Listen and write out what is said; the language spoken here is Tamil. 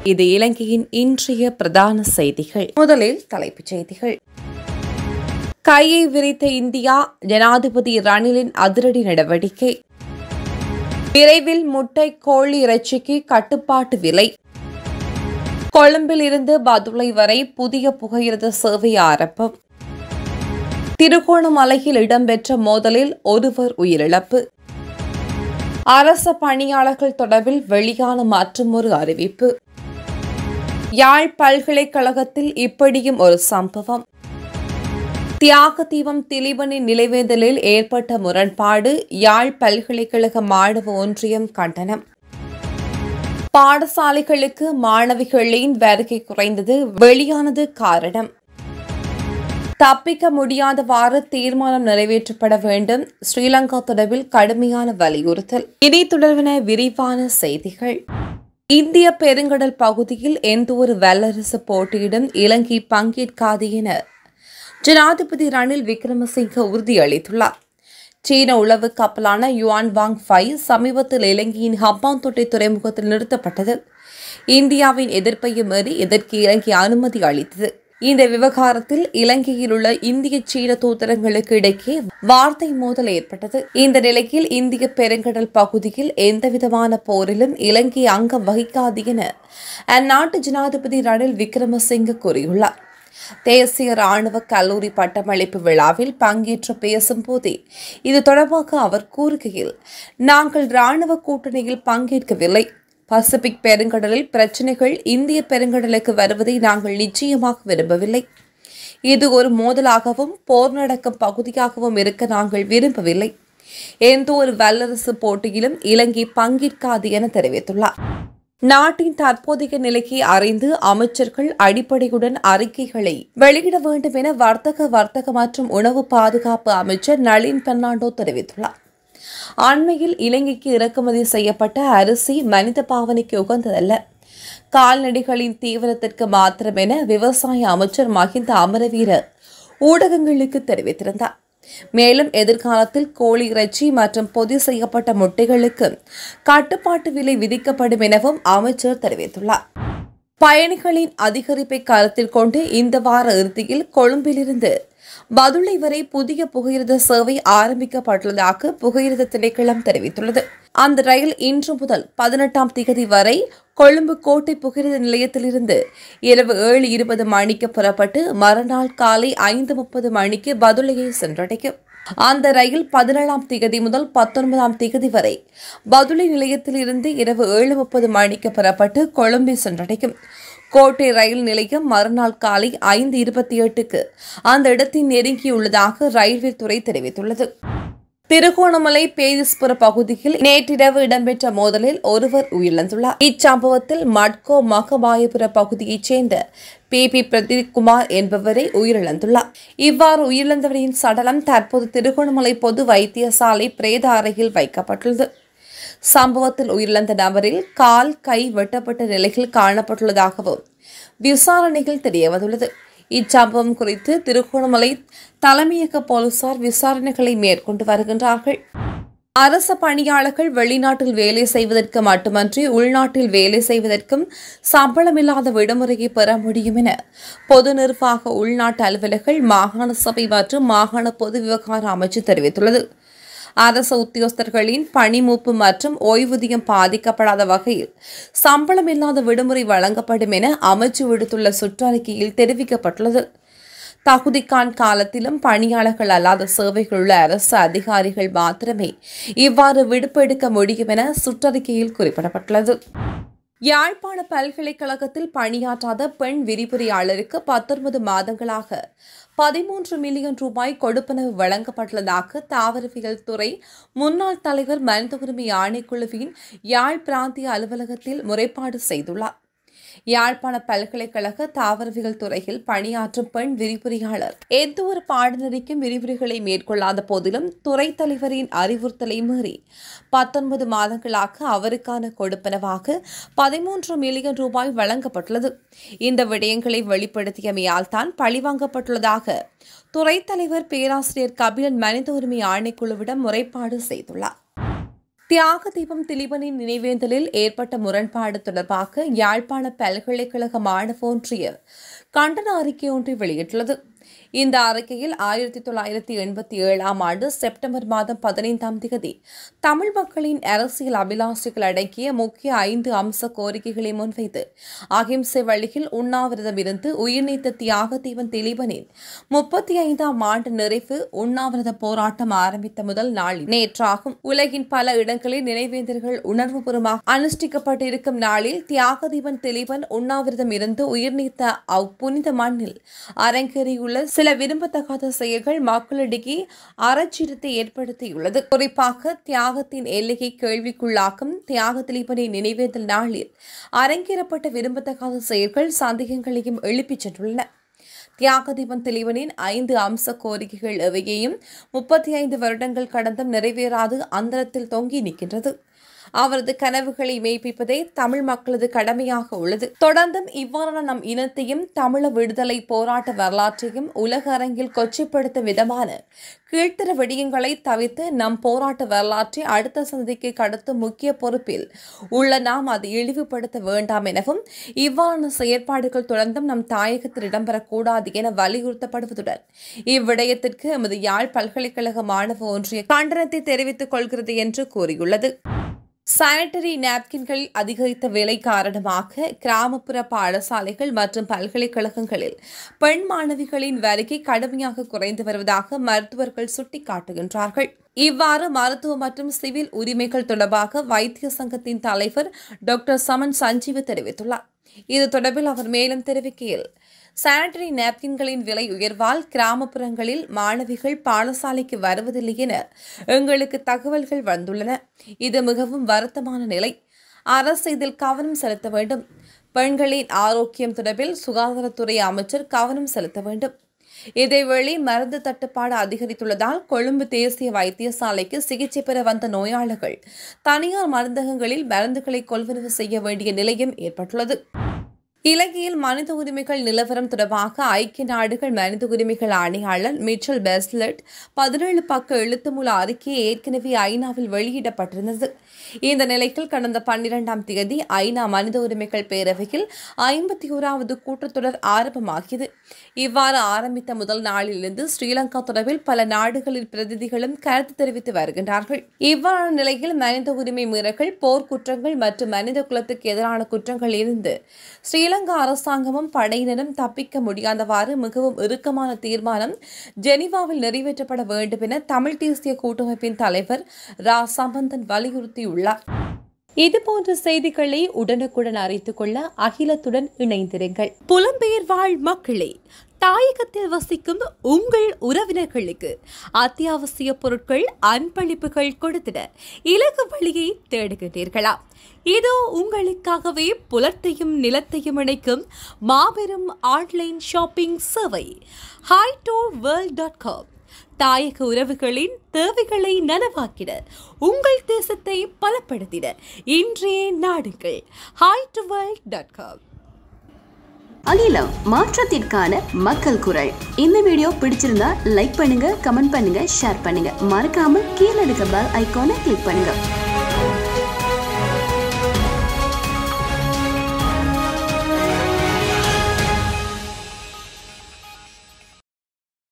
இது இலங்கையின் இன்றைய பிரதான செய்திகள் முதலில் தலைப்புச் செய்திகள் கையை விரித்த இந்தியா ஜனாதிபதி ரணிலின் அதிரடி நடவடிக்கை விரைவில் முட்டை கோழி இறைச்சிக்கு கட்டுப்பாட்டு விலை கொழும்பில் இருந்து பதுளை வரை புதிய புகையிரத சேவை ஆரம்பம் திருகோணமலையில் இடம்பெற்ற மோதலில் ஒருவர் உயிரிழப்பு அரச பணியாளர்கள் தொடர்பில் வெளியான மற்றொரு அறிவிப்பு யாழ் பல்கலைக்கழகத்தில் இப்படியும் ஒரு சம்பவம் தியாக தீபம் திலீபனின் நிலைவேந்தலில் ஏற்பட்ட முரண்பாடு யாழ் பல்கலைக்கழக மாணவ ஒன்றியம் கண்டனம் பாடசாலைகளுக்கு மாணவிகளின் வருகை குறைந்தது வெளியானது காரணம் தப்பிக்க முடியாதவாறு தீர்மானம் நிறைவேற்றப்பட வேண்டும் ஸ்ரீலங்கா தொடர்பில் கடுமையான வலியுறுத்தல் இனி தொடர்பான விரிவான செய்திகள் இந்திய பெருங்கடல் பகுதியில் எந்தவொரு வல்லரசு போட்டியிடும் இலங்கை பங்கேற்காது என ஜனாதிபதி ரணில் விக்ரமசிங்க உறுதியளித்துள்ளார் சீன உளவு கப்பலான யுவான் வாங் ஃபை சமீபத்தில் இலங்கையின் ஹப்பாந்தோட்டை துறைமுகத்தில் நிறுத்தப்பட்டது இந்தியாவின் எதிர்ப்பையும் மீறி இதற்கு இலங்கை அனுமதி அளித்தது இந்த விவகாரத்தில் இலங்கையில் உள்ள இந்திய சீன தூதரங்களுக்கு இடையே வார்த்தை மோதல் ஏற்பட்டது இந்த நிலையில் இந்திய பெருங்கடல் பகுதியில் எந்தவிதமான போரிலும் இலங்கை அங்கம் வகிக்காது என அந்நாட்டு ஜனாதிபதி ரணில் விக்ரமசிங்க கூறியுள்ளார் தேசிய ராணுவ கல்லூரி பட்டமளிப்பு விழாவில் பங்கேற்று பேசும் போதே இது தொடர்பாக அவர் கூறுகையில் நாங்கள் ராணுவ கூட்டணியில் பங்கேற்கவில்லை பசிபிக் பெருங்கடலில் பிரச்சினைகள் இந்திய பெருங்கடலுக்கு வருவதை நாங்கள் நிச்சயமாக விரும்பவில்லை இது ஒரு மோதலாகவும் போர் நடக்கும் பகுதியாகவும் இருக்க நாங்கள் விரும்பவில்லை எந்த ஒரு வல்லரசு போட்டியிலும் இலங்கை பங்கேற்காது என தெரிவித்துள்ளார் நாட்டின் தற்போதைய நிலையை அறிந்து அமைச்சர்கள் அடிப்படையுடன் அறிக்கைகளை வெளியிட வேண்டும் என வர்த்தக வர்த்தக மற்றும் உணவு பாதுகாப்பு அமைச்சர் நளின் பெர்னாண்டோ தெரிவித்துள்ளார் அண்மையில் இலங்கைக்கு இறக்குமதி செய்யப்பட்ட அரிசி மனித பாவனைக்கு உகந்ததல்ல கால்நடைகளின் தீவிரத்திற்கு மாத்திரமென விவசாய அமைச்சர் மஹிந்த அமரவீர ஊடகங்களுக்கு தெரிவித்திருந்தார் மேலும் எதிர்காலத்தில் கோழி இறைச்சி மற்றும் பொதி செய்யப்பட்ட முட்டைகளுக்கு கட்டுப்பாட்டு விலை விதிக்கப்படும் எனவும் அமைச்சர் தெரிவித்துள்ளார் பயணிகளின் அதிகரிப்பை கருத்தில் கொண்டு இந்த வார இறுதியில் கொழும்பிலிருந்து பதுளை வரை புதிய புகையிரத சேவை ஆரம்பிக்கப்பட்டுள்ளதாக புகையிரத திணைக்களம் தெரிவித்துள்ளது அந்த ரயில் இன்று முதல் பதினெட்டாம் திகதி வரை கொழும்பு கோட்டை புகையிரத நிலையத்திலிருந்து இரவு ஏழு இருபது மணிக்கு புறப்பட்டு மறுநாள் காலை ஐந்து முப்பது மணிக்கு பதுளையை சென்றடையும் அந்த ரயில் பதினேழாம் திகதி முதல் பத்தொன்பதாம் திகதி வரை பதுளை நிலையத்திலிருந்து இரவு ஏழு முப்பது மணிக்கு புறப்பட்டு கொழும்பை சென்றடையும் கோட்டை ரயில் நிலையம் மறுநாள் காலை ஐந்து இருபத்தி எட்டுக்கு அந்த இடத்தில் நெருங்கியுள்ளதாக ரயில்வே துறை தெரிவித்துள்ளது திருகோணமலை பேரிஸ்புர பகுதியில் நேற்றிரவு இடம்பெற்ற மோதலில் ஒருவர் உயிரிழந்துள்ளார் இச்சம்பவத்தில் மட்கோ மகபாயபுர பகுதியைச் சேர்ந்த பி பி பிரதீப்குமார் என்பவரை உயிரிழந்துள்ளார் இவ்வாறு உயிரிழந்தவரின் சடலம் தற்போது திருகோணமலை பொது வைத்தியசாலை பிரேத அறையில் வைக்கப்பட்டுள்ளது சம்பவத்தில் உயிரிழந்த நபரில் கால் கை வெட்டப்பட்ட நிலையில் காணப்பட்டுள்ளதாகவும் விசாரணைகள் தெரியவந்துள்ளது இச்சம்பவம் குறித்து திருகோணமலை தலைமையக போலீசார் விசாரணைகளை மேற்கொண்டு வருகின்றார்கள் அரச பணியாளர்கள் வெளிநாட்டில் வேலை செய்வதற்கு மட்டுமன்றி உள்நாட்டில் வேலை செய்வதற்கும் சம்பளமில்லாத விடுமுறையை பெற முடியும் என பொது நிர்வாக உள்நாட்டு அலுவலர்கள் மாகாண சபை மற்றும் மாகாண பொது விவகார அமைச்சு தெரிவித்துள்ளது அரசு உத்தியோகஸ்தர்களின் பணிமூப்பு மற்றும் ஓய்வூதியம் பாதிக்கப்படாத வகையில் சம்பளமில்லாத விடுமுறை வழங்கப்படும் என அமைச்சு விடுத்துள்ள சுற்றறிக்கையில் தெரிவிக்கப்பட்டுள்ளது தகுதிக்கான் காலத்திலும் பணியாளர்கள் அல்லாத சேவைகள் உள்ள அரசு அதிகாரிகள் மாத்திரமே இவ்வாறு விடுப்பு எடுக்க முடியும் என சுற்றறிக்கையில் குறிப்பிடப்பட்டுள்ளது யாழ்ப்பாண பல்கலைக்கழகத்தில் பணியாற்றாத பெண் விரிவுரையாளருக்கு பத்தொன்பது மாதங்களாக பதிமூன்று மில்லியன் ரூபாய் கொடுப்பனவு வழங்கப்பட்டுள்ளதாக தாவரவியல் துறை முன்னாள் தலைவர் மனித உரிமை ஆணைக்குழுவின் யாழ் பிராந்திய அலுவலகத்தில் முறைப்பாடு செய்துள்ளார் யாழ்ப்பாண பல்கலைக்கழக தாவரவியல் துறையில் பணியாற்றும் பெண் விரிவுரையாளர் எந்த ஒரு பாடநெறிக்கும் விரிவுரைகளை மேற்கொள்ளாத போதிலும் துறை தலைவரின் அறிவுறுத்தலை மீறி பத்தொன்பது மாதங்களாக அவருக்கான கொடுப்பனவாக பதிமூன்று மில்லியன் ரூபாய் வழங்கப்பட்டுள்ளது இந்த விடயங்களை வெளிப்படுத்தியமையால் தான் பழிவாங்கப்பட்டுள்ளதாக துறை தலைவர் பேராசிரியர் கபிலன் மனித உரிமை ஆணைக்குழுவிடம் முறைப்பாடு செய்துள்ளார் தியாக தீபம் திலீபனின் நினைவேந்தலில் ஏற்பட்ட முரண்பாடு தொடர்பாக யாழ்ப்பாண பல்கலைக்கழக மாணவ ஒன்றிய கண்டன அறிக்கை ஒன்றை வெளியிட்டுள்ளது இந்த அறிக்கையில் ஆயிரத்தி தொள்ளாயிரத்தி எண்பத்தி ஏழாம் ஆண்டு செப்டம்பர் மாதம் பதினைந்தாம் தேதி தமிழ் மக்களின் அரசியல் அபிலாஷைகள் அடங்கிய முக்கிய ஐந்து அம்ச கோரிக்கைகளை முன்வைத்து அகிம்சை வழியில் உண்ணாவிரதம் இருந்து உயிர்நீத்த தியாக தீபன் திலீபனின் முப்பத்தி ஐந்தாம் ஆண்டு நிறைவு உண்ணாவிரத போராட்டம் ஆரம்பித்த முதல் நாள் நேற்றாகும் உலகின் பல இடங்களில் நினைவேந்தர்கள் உணர்வுபூர்வமாக அனுஷ்டிக்கப்பட்டிருக்கும் நாளில் தியாக தீபன் திலீபன் உண்ணாவிரதம் இருந்து உயிர்நீத்த அப்புனித மண்ணில் அரங்கேறியுள்ள சில விரும்பத்தகாத செயல்கள் மக்களிடையே அறச்சீரத்தை ஏற்படுத்தியுள்ளது குறிப்பாக தியாகத்தின் எல்லையை கேள்விக்குள்ளாக்கும் தியாக திலீபனின் நினைவேந்தல் நாளில் அரங்கேறப்பட்ட விரும்பத்தகாத செயல்கள் சந்தேகங்களையும் எழுப்பிச் சென்றுள்ளன தியாகதீபன் தெளிவனின் ஐந்து அம்ச கோரிக்கைகள் எவையையும் முப்பத்தி ஐந்து வருடங்கள் கடந்தும் நிறைவேறாது அந்தரத்தில் தொங்கி நிற்கின்றது அவரது கனவுகளை மெய்ப்பிப்பதே தமிழ் மக்களது கடமையாக உள்ளது தொடர்ந்தும் இவ்வாறான நம் இனத்தையும் தமிழ விடுதலை போராட்ட வரலாற்றையும் உலக அரங்கில் கொச்சைப்படுத்தும் விதமான கீழ்த்தர விடயங்களை தவிர்த்து நம் போராட்ட வரலாற்றை அடுத்த சந்ததிக்கு கடத்தும் முக்கிய பொறுப்பில் உள்ள நாம் அதை இழிவுபடுத்த வேண்டாம் எனவும் இவ்வாறான செயற்பாடுகள் தொடர்ந்தும் நம் தாயகத்தில் இடம்பெறக்கூடாது என வலியுறுத்தப்படுவதுடன் இவ்விடயத்திற்கு எமது யாழ் பல்கலைக்கழக மாணவ ஒன்றிய கண்டனத்தை தெரிவித்துக் கொள்கிறது என்று கூறியுள்ளது சானிட்டரி நாப்கின்கள் அதிகரித்த விலை காரணமாக கிராமப்புற பாடசாலைகள் மற்றும் பல்கலைக்கழகங்களில் பெண் மாணவிகளின் வருகை கடுமையாக குறைந்து வருவதாக மருத்துவர்கள் சுட்டிக்காட்டுகின்றார்கள் இவ்வாறு மருத்துவ மற்றும் சிவில் உரிமைகள் தொடர்பாக வைத்திய சங்கத்தின் தலைவர் டாக்டர் சமன் சஞ்சீவ் தெரிவித்துள்ளார் இது தொடர்பில் அவர் மேலும் தெரிவிக்கையில் சானிட்டரி நாப்கின்களின் விலை உயர்வால் கிராமப்புறங்களில் மாணவிகள் பாடசாலைக்கு வருவதில்லை என எங்களுக்கு தகவல்கள் வந்துள்ளன இது மிகவும் வருத்தமான நிலை அரசு இதில் கவனம் செலுத்த வேண்டும் பெண்களின் ஆரோக்கியம் தொடர்பில் சுகாதாரத்துறை அமைச்சர் கவனம் செலுத்த வேண்டும் இதேவேளை மருந்து தட்டுப்பாடு அதிகரித்துள்ளதால் கொழும்பு தேசிய வைத்தியசாலைக்கு சிகிச்சை பெற வந்த நோயாளர்கள் தனியார் மருந்தகங்களில் மருந்துகளை கொள்வனவு செய்ய வேண்டிய நிலையும் ஏற்பட்டுள்ளது இலங்கையில் மனித உரிமைகள் நிலவரம் தொடர்பாக ஐக்கிய நாடுகள் மனித உரிமைகள் ஆணையாளர் மிச்சல் பெஸ்லெட் பதினேழு பக்க எழுத்துமூல அறிக்கையை ஏற்கனவே ஐநாவில் வெளியிடப்பட்டிருந்தது இந்த நிலையில் கடந்த பன்னிரெண்டாம் தேதி ஐநா மனித உரிமைகள் பேரவையில் ஐம்பத்தி ஓராவது கூட்டத்தொடர் ஆரம்பமாகியது இவ்வாறு ஆரம்பித்த முதல் நாளிலிருந்து ஸ்ரீலங்கா தொடர்பில் பல நாடுகளின் பிரதிநிதிகளும் கருத்து தெரிவித்து வருகின்றார்கள் இவ்வாறான நிலையில் மனித உரிமை மீறல்கள் போர்க்குற்றங்கள் மற்றும் மனித குலத்துக்கு எதிரான குற்றங்கள் இருந்து ஸ்ரீலங்கா அரசாங்கமும் படையினரும் தப்பிக்க முடியாதவாறு மிகவும் இறுக்கமான தீர்மானம் ஜெனீவாவில் நிறைவேற்றப்பட வேண்டும் என தமிழ் தேசிய கூட்டமைப்பின் தலைவர் ரா சம்பந்தன் வலியுறுத்தியுள்ளார் இதுபோன்ற செய்திகளை உடனுக்குடன் அறிந்து கொள்ள அகிலத்துடன் இணைந்திருங்கள் புலம்பெயர் வாழ் மக்களே தாயகத்தில் வசிக்கும் உங்கள் உறவினர்களுக்கு அத்தியாவசிய பொருட்கள் அன்பளிப்புகள் கொடுத்திட இலகு வழியை தேடுகின்றீர்களா இதோ உங்களுக்காகவே புலத்தையும் நிலத்தையும் இணைக்கும் மாபெரும் ஆன்லைன் ஷாப்பிங் சேவை ஹைடோ வேர்ல்ட் டாட் காம் தாயக உறவுகளின் தேவைகளை நனவாக்கிட உங்கள் தேசத்தை பலப்படுத்திட இன்றைய நாடுகள் ஹைட் வேர்ல்ட் டாட் காம் அகிலம் மாற்றத்திற்கான மக்கள் குரல் இந்த வீடியோ பிடிச்சிருந்தா லைக் பண்ணுங்க கமெண்ட் பண்ணுங்க ஷேர் பண்ணுங்க மறக்காம கீழே இருக்க பெல் ஐகானை கிளிக் பண்ணுங்க